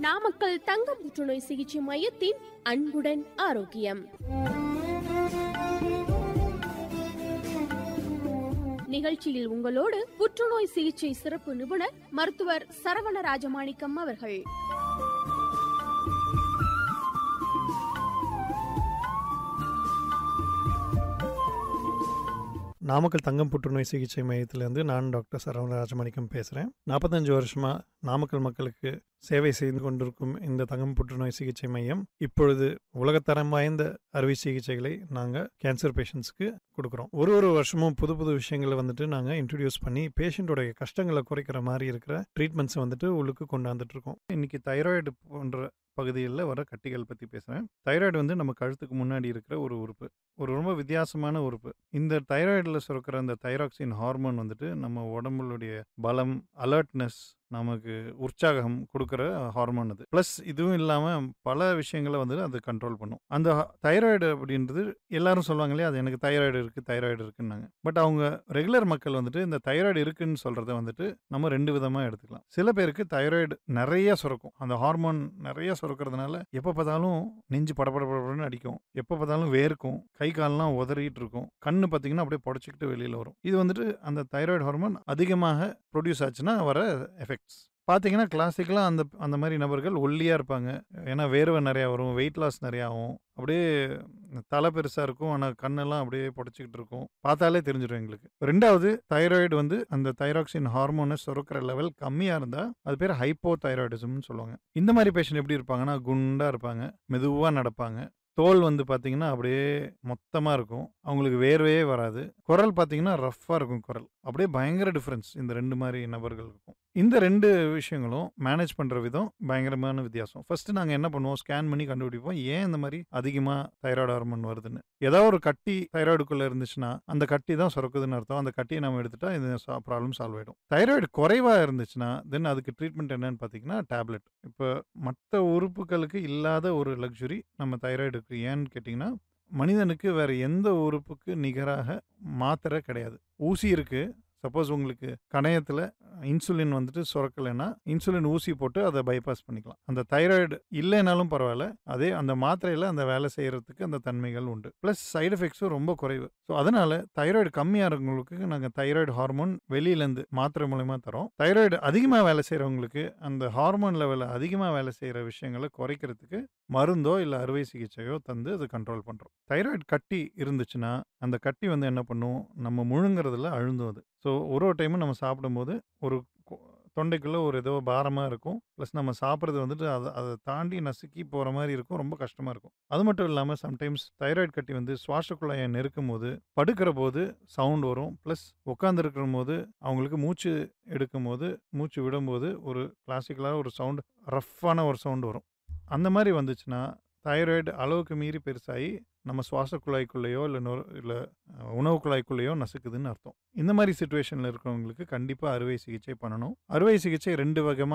நாமக்கல் தங்கம் புற்றுநோய் சிகிச்சை மையத்தின் அன்புடன் ஆரோக்கியம் நிகழ்ச்சியில் உங்களோடு புற்றுநோய் சிகிச்சை சிறப்பு நிபுணர் மருத்துவர் சரவண ராஜமாணிக்கம் அவர்கள் நாமக்கல் தங்கம் புற்றுநோய் சிகிச்சை மையத்திலேருந்து நான் டாக்டர் சரவண ராஜமாணிக்கம் பேசுகிறேன் நாற்பத்தஞ்சு வருஷமாக நாமக்கல் மக்களுக்கு சேவை செய்து கொண்டிருக்கும் இந்த தங்கம் புற்றுநோய் சிகிச்சை மையம் இப்பொழுது உலகத்தரம் வாய்ந்த அறுவை சிகிச்சைகளை நாங்கள் கேன்சர் பேஷண்ட்ஸ்க்கு கொடுக்குறோம் ஒரு ஒரு வருஷமும் புது புது விஷயங்களை வந்துட்டு நாங்கள் இன்ட்ரடியூஸ் பண்ணி பேஷண்ட்டோடைய கஷ்டங்களை குறைக்கிற மாதிரி இருக்கிற ட்ரீட்மெண்ட்ஸை வந்துட்டு உள்ளுக்கு கொண்டாந்துட்டு இருக்கோம் இன்னைக்கு தைராய்டு போன்ற பகுதிகளில் வர கட்டிகள் பற்றி பேசுகிறேன் தைராய்டு வந்து நம்ம கழுத்துக்கு முன்னாடி இருக்கிற ஒரு உறுப்பு ஒரு ரொம்ப வித்தியாசமான உறுப்பு இந்த தைராய்டில் சுரக்கிற அந்த தைராக்சின் ஹார்மோன் வந்துட்டு நம்ம உடம்புடைய பலம் அலர்ட்னஸ் நமக்கு உற்சாகம் கொடுக்குற ஹார்மோன் அது ப்ளஸ் இதுவும் இல்லாமல் பல விஷயங்களை வந்து அது கண்ட்ரோல் பண்ணும் அந்த தைராய்டு அப்படின்றது எல்லாரும் சொல்லுவாங்க இல்லையா அது எனக்கு தைராய்டு இருக்குது தைராய்டு இருக்குன்னாங்க பட் அவங்க ரெகுலர் மக்கள் வந்துட்டு இந்த தைராய்டு இருக்குன்னு சொல்கிறத வந்துட்டு நம்ம ரெண்டு விதமாக எடுத்துக்கலாம் சில பேருக்கு தைராய்டு நிறைய சுரக்கும் அந்த ஹார்மோன் நிறைய சுரக்கிறதுனால எப்போ பார்த்தாலும் நெஞ்சு படபட படபடன்னு அடிக்கும் எப்போ பார்த்தாலும் வேர்க்கும் கை கால்லாம் உதறிட்டு இருக்கும் கண்ணு பார்த்தீங்கன்னா அப்படியே புடச்சிக்கிட்டு வெளியில் வரும் இது வந்துட்டு அந்த தைராய்டு ஹார்மோன் அதிகமாக ப்ரொடியூஸ் ஆச்சுன்னா வர எஃபெக்ட்ஸ் பார்த்தீங்கன்னா கிளாசிக்கலாக அந்த அந்த மாதிரி நபர்கள் ஒல்லியாக இருப்பாங்க ஏன்னா வேர்வை நிறையா வரும் வெயிட் லாஸ் நிறையா ஆகும் அப்படியே தலை பெருசாக இருக்கும் ஆனால் கண்ணெல்லாம் அப்படியே புடச்சிக்கிட்டு இருக்கும் பார்த்தாலே தெரிஞ்சிடும் எங்களுக்கு ரெண்டாவது தைராய்டு வந்து அந்த தைராக்சின் ஹார்மோனை சுரக்கிற லெவல் கம்மியாக இருந்தால் அது பேர் ஹைப்போ தைராய்டிசம்னு சொல்லுவாங்க இந்த மாதிரி பேஷண்ட் எப்படி இருப்பாங்கன்னா குண்டாக இருப்பாங்க மெதுவாக நடப்பாங்க தோல் வந்து பார்த்தீங்கன்னா அப்படியே மொத்தமாக இருக்கும் அவங்களுக்கு வேர்வையே வராது குரல் பார்த்தீங்கன்னா ரஃப்பாக இருக்கும் குரல் அப்படியே பயங்கர டிஃப்ரென்ஸ் இந்த ரெண்டு மாதிரி நபர்களுக்கும் இந்த ரெண்டு விஷயங்களும் மேனேஜ் பண்ணுற விதம் பயங்கரமான வித்தியாசம் ஃபர்ஸ்ட் நாங்கள் என்ன பண்ணுவோம் ஸ்கேன் பண்ணி கண்டுபிடிப்போம் ஏன் இந்த மாதிரி அதிகமாக தைராய்டு ஹார்மோன் வருதுன்னு ஏதாவது ஒரு கட்டி தைராய்டுக்குள்ளே இருந்துச்சுன்னா அந்த கட்டி தான் சுரக்குதுன்னு அர்த்தம் அந்த கட்டியை நம்ம எடுத்துட்டா இந்த ப்ராப்ளம் சால்வ் ஆகிடும் தைராய்டு குறைவாக இருந்துச்சுன்னா தென் அதுக்கு ட்ரீட்மெண்ட் என்னன்னு பார்த்தீங்கன்னா டேப்லெட் இப்போ மற்ற உறுப்புகளுக்கு இல்லாத ஒரு லக்ஸுரி நம்ம தைராய்டுக்கு ஏன்னு கேட்டிங்கன்னா மனிதனுக்கு வேறு எந்த உறுப்புக்கு நிகராக மாத்திரை கிடையாது ஊசி இருக்குது சப்போஸ் உங்களுக்கு கணையத்தில் இன்சுலின் வந்துட்டு சுரக்கலைன்னா இன்சுலின் ஊசி போட்டு அதை பைபாஸ் பண்ணிக்கலாம் அந்த தைராய்டு இல்லைனாலும் பரவாயில்ல அதே அந்த மாத்திரையில் அந்த வேலை செய்கிறதுக்கு அந்த தன்மைகள் உண்டு ப்ளஸ் சைடு எஃபெக்ட்ஸும் ரொம்ப குறைவு ஸோ அதனால் தைராய்டு கம்மியாக இருக்கவங்களுக்கு நாங்கள் தைராய்டு ஹார்மோன் வெளியிலேருந்து மாத்திரை மூலயமா தரோம் தைராய்டு அதிகமாக வேலை செய்கிறவங்களுக்கு அந்த ஹார்மோன் லெவலில் அதிகமாக வேலை செய்கிற விஷயங்களை குறைக்கிறதுக்கு மருந்தோ இல்லை அறுவை சிகிச்சையோ தந்து அது கண்ட்ரோல் பண்ணுறோம் தைராய்டு கட்டி இருந்துச்சுன்னா அந்த கட்டி வந்து என்ன பண்ணும் நம்ம முழுங்குறதுல அழுந்தும் அது ஸோ ஒரு ஒரு டைமும் நம்ம சாப்பிடும்போது ஒரு தொண்டைக்குள்ளே ஒரு ஏதோ பாரமாக இருக்கும் ப்ளஸ் நம்ம சாப்பிட்றது வந்துட்டு அதை அதை தாண்டி நசுக்கி போகிற மாதிரி இருக்கும் ரொம்ப கஷ்டமாக இருக்கும் அது மட்டும் இல்லாமல் சம்டைம்ஸ் தைராய்டு கட்டி வந்து சுவாச குழாயை நெருக்கும் போது படுக்கிற போது சவுண்ட் வரும் ப்ளஸ் உட்காந்துருக்கிற போது அவங்களுக்கு மூச்சு எடுக்கும் போது மூச்சு விடும்போது ஒரு கிளாசிக்கலாக ஒரு சவுண்ட் ரஃப்பான ஒரு சவுண்ட் வரும் அந்த மாதிரி வந்துச்சுன்னா தைராய்டு அளவுக்கு மீறி பெருசாகி நம்ம சுவாச குழாய்க்குள்ளேயோ இல்லை நொ இல்லை உணவு குழாய்க்குள்ளேயோ நசுக்குதுன்னு அர்த்தம் இந்த மாதிரி சுச்சுவேஷனில் இருக்கிறவங்களுக்கு கண்டிப்பாக அறுவை சிகிச்சை பண்ணணும் அறுவை சிகிச்சை ரெண்டு வகமாக